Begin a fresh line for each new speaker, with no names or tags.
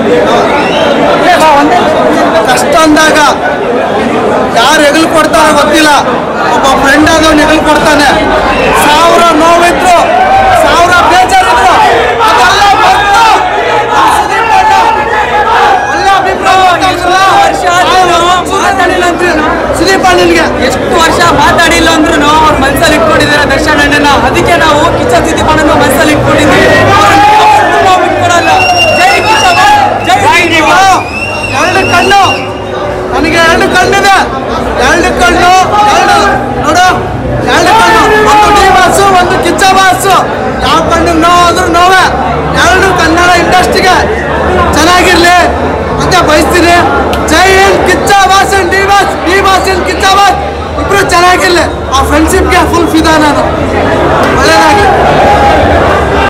ಕಷ್ಟ ಅಂದಾಗ ಯಾರು ಹೆಗಲು ಕೊಡ್ತಾರೋ ಗೊತ್ತಿಲ್ಲ ಒಬ್ಬ ಫ್ರೆಂಡ್ ಆದವನು ಹೆಗಲು ಕೊಡ್ತಾನೆ ಸಾವಿರ ನೋವಿದ್ರು ಸಾವಿರ ಬೇಜಾರಿದ್ರು ಅದೆಲ್ಲ ಮರ್ತು ನಮ್ಮ ಸುದೀಪ್ ಅಣ್ಣ ಒಳ್ಳೆ ಅಭಿಪ್ರಾಯ ಮಾತಾಡಿದ್ರಲ್ಲ?
ವರ್ಷ ಆದ್ರೂ ಮಾತಾಡಿಲ್ಲ ಅಂದ್ರೂ
ಸುದೀಪ್ ಅಣ್ಣನಿಗೆ
ಎಷ್ಟು ವರ್ಷ ಮಾತಾಡಿಲ್ಲ ಅಂದ್ರೂ ಅವ್ರ ಮನ್ಸಲ್ಲಿ ಇಟ್ಕೊಂಡಿದ್ದಾರೆ ದರ್ಶನ್ ಅಣ್ಣನ ಅದಕ್ಕೆ ನಾವು ಕಿಚ್ಚ ಸುದೀಪ್ ಅಣ್ಣನ ಮನ್ಸಲ್ಲಿ ಇಟ್ಕೊಂಡಿದ್ದೀವಿ ಅವ್ರನ್ನ